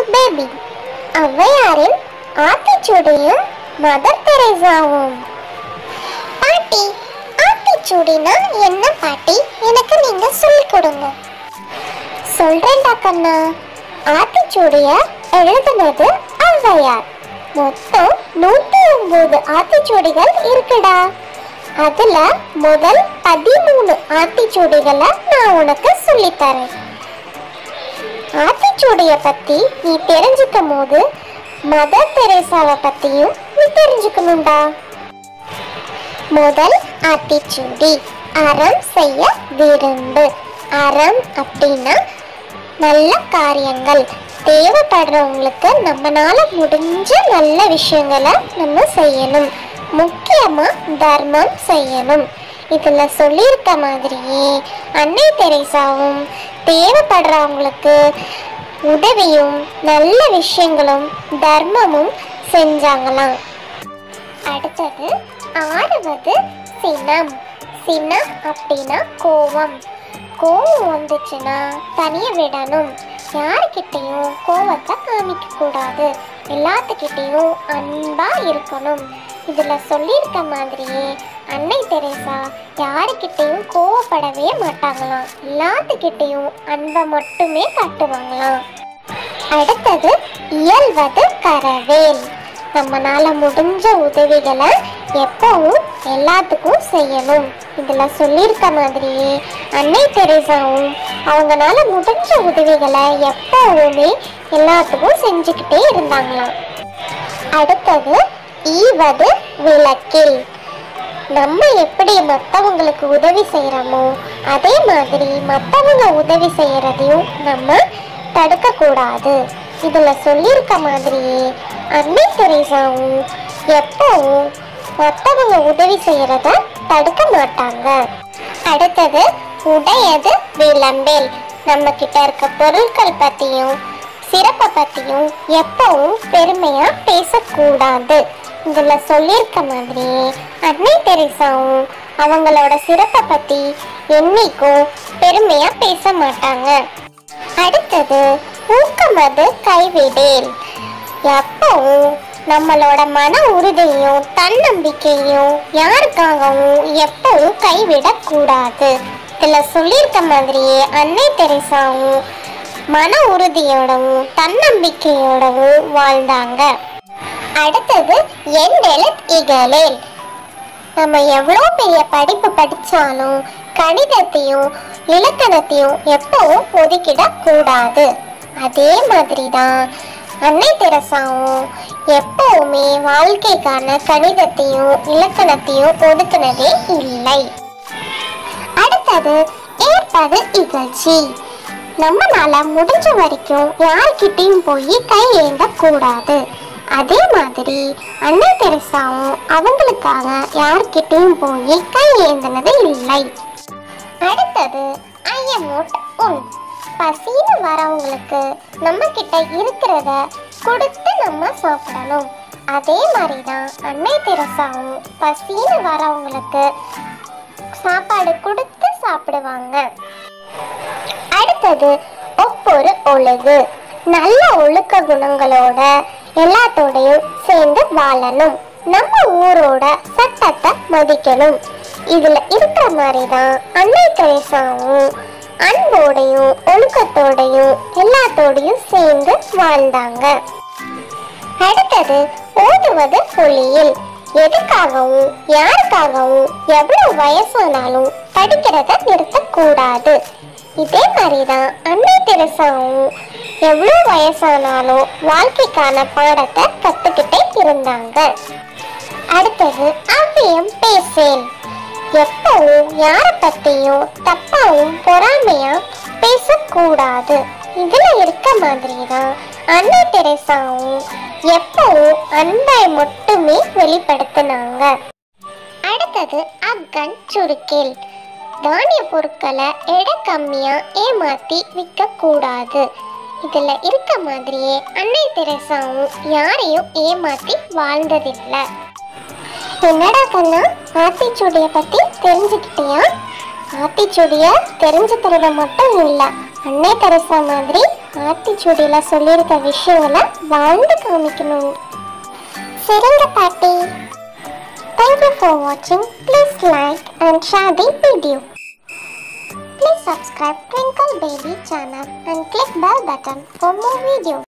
Baby ஔவையாரின் ஆத்திச்சூடியும் mother தெரேசாவும் பாட்டி ஆத்திச்சூடினா என்ன பாட்டி எனக்கு நீங்க சொல்லிக் கொடுங்க சொல்றேன்டா கண்ணா ஆத்திச்சூடிய எழுதுனது ஔவையார் மொத்தம் நூத்தி ஒன்பது ஆத்திச்சூடிகள் இருக்குடா அதுல முதல் பதிமூணு ஆத்திச்சூடிகளை நான் உனக்கு சொல்லித்தரேன் ஆத்திச்சூடிய பத்தி நீ தெரிஞ்சுக்கும் போது மதர் தெரேசாவை பத்தியும் நீ தெரிஞ்சுக்கணும்டா முதல் ஆத்திச்சூடி அறம் செய்ய விரும்பு அறம் அப்படின்னா நல்ல காரியங்கள் தேவைப்படுறவங்களுக்கு நம்மனால முடிஞ்ச நல்ல விஷயங்களை நம்ம செய்யணும் முக்கியமா தர்மம் செய்யணும் இதுல சொல்லியிருக்க மாதிரியே அன்னை தெரேசாவும் தேவைப்படுறவங்களுக்கு உதவியும் நல்ல விஷயங்களும் தர்மமும் செஞ்சாங்களாம் அடுத்தது ஆறுவது சினம் சினம் அப்படின்னா கோவம் கோவம் வந்துச்சுன்னா தனிய விடணும் யாருக்கிட்டையும் கோவத்தை காமிக்க கூடாது எல்லாத்துக்கிட்டையும் அன்பா இருக்கணும் இதுல சொல்லியிருக்க மாதிரியே அன்னை தெரேசா யாருக்கிட்டையும் கோவப்படவே மாட்டாங்களாம் எல்லாத்துக்கிட்டையும் அன்பை மட்டுமே காட்டுவாங்களாம் அடுத்தது இயல்வது கரவேல் நம்மனால முடிஞ்ச உதவிகளை எப்பவும் எல்லாத்துக்கும் செய்யணும் இதுல சொல்லியிருக்க மாதிரியே அன்னை தெரேசாவும் அவங்கனால முடிஞ்ச உதவிகளை எப்பவுமே எல்லாத்துக்கும் செஞ்சுக்கிட்டே இருந்தாங்களாம் அடுத்தது ஈவது விளக்கில் நம்ம எப்படி மற்றவங்களுக்கு உதவி செய்கிறோமோ அதே மாதிரி மற்றவங்க உதவி செய்யறதையும் நம்ம தடுக்க கூடாது இதுல சொல்லியிருக்க மாதிரியே அன்னை தெரேசாவும் எப்பவும் மற்றவங்க உதவி செய்யறத தடுக்க மாட்டாங்க அடுத்தது உடையது விளம்பேல் நம்ம கிட்ட இருக்க பொருட்கள் பத்தியும் சிறப்பை பத்தியும் எப்பவும் பெருமையா பேசக்கூடாது இதுல சொல்லியிருக்க மாதிரியே அன்னை தெரேசாவும் அவங்களோட சிறப்பை பத்தி என்னைக்கும் பெருமையா பேச மாட்டாங்க அடுத்தது ஊக்கமது கைவிடேல் எப்பவும் நம்மளோட மன உறுதியும் தன்னம்பிக்கையும் யாருக்காகவும் எப்பவும் கைவிடக்கூடாது இதுல சொல்லியிருக்க மாதிரியே அன்னை தெரேசாவும் மன உறுதியோடவும் தன்னம்பிக்கையோடவும் வாழ்ந்தாங்க அடுத்தது எண்டெலத் இகலேல் நம்ம எவ்வளோ பெரிய படிப்பு படிச்சாலும் கணிதத்தையும் இலக்கணத்தையும் எப்பவும் ஒதுக்கிட கூடாது அதே மாதிரி தான் அன்னை தெரசாவும் எப்பவுமே வாழ்க்கைக்கான கணிதத்தையும் இலக்கணத்தையும் ஒதுக்குனதே இல்லை அடுத்தது ஏற்பது இகழ்ச்சி நம்மனால முடிஞ்ச வரைக்கும் யார்கிட்டயும் போய் கை ஏந்த கூடாது அதே மாதிரி அன்னை தெரசாவும் அவங்களுக்காக யார்கிட்டயும் போய் கை ஏந்தினது இல்லை அடுத்தது ஐயமோட் உன் பசின்னு வரவங்களுக்கு நம்ம கிட்ட இருக்கிறத கொடுத்து நம்ம சாப்பிடணும் அதே மாதிரி தான் அன்னை தெரசாவும் பசின்னு வரவங்களுக்கு சாப்பாடு கொடுத்து சாப்பிடுவாங்க அடுத்தது ஒவ்வொரு ஒழுகு நல்ல ஒழுக்க குணங்களோட எல்லாத்தோடையும் சேர்ந்து வாழணும் நம்ம ஊரோட சட்டத்தை மதிக்கணும் இதுல இருக்கிற மாதிரி தான் அன்னை தெரேசாவும் அன்போடையும் ஒழுக்கத்தோடையும் எல்லாத்தோடையும் சேர்ந்து வாழ்ந்தாங்க அடுத்தது ஓதுவது ஒளியில் எதுக்காகவும் யாருக்காகவும் எவ்வளவு வயசானாலும் படிக்கிறத நிறுத்தக்கூடாது இதே மாதிரிதான் அன்னை தெரசாவும் எவ்வளவு வயசானாலும் வாழ்க்கைக்கான பாடத்தை கத்துக்கிட்டே இருந்தாங்க அடுத்தது அவ்வியம் பேசேன் எப்பவும் யார பத்தியும் தப்பாவும் பொறாமையா பேசக்கூடாது இதுல இருக்க மாதிரி தான் அன்னை தெரேசாவும் எப்பவும் அன்பை மட்டுமே வெளிப்படுத்தினாங்க அடுத்தது அக்கன் சுருக்கேல் தானிய பொருட்களை எடை கம்மியா ஏமாத்தி விற்க கூடாது இதுல இருக்க மாதிரியே அன்னை தெரேசாவும் யாரையும் ஏமாத்தி வாழ்ந்ததில்லை என்னடா கண்ணா ஆத்திச்சூடிய பத்தி தெரிஞ்சுக்கிட்டியா ஆத்திச்சூடிய தெரிஞ்சுக்கிறது மட்டும் இல்ல அன்னை தெரசா மாதிரி ஆத்திச்சூடியில் சொல்லியிருக்க விஷயங்களை வாழ்ந்து காமிக்கணும் சரிங்க பாட்டி தேங்க்யூ ஃபார் வாட்சிங் please like and share the video Please subscribe Twinkle Baby channel and click bell button for more videos.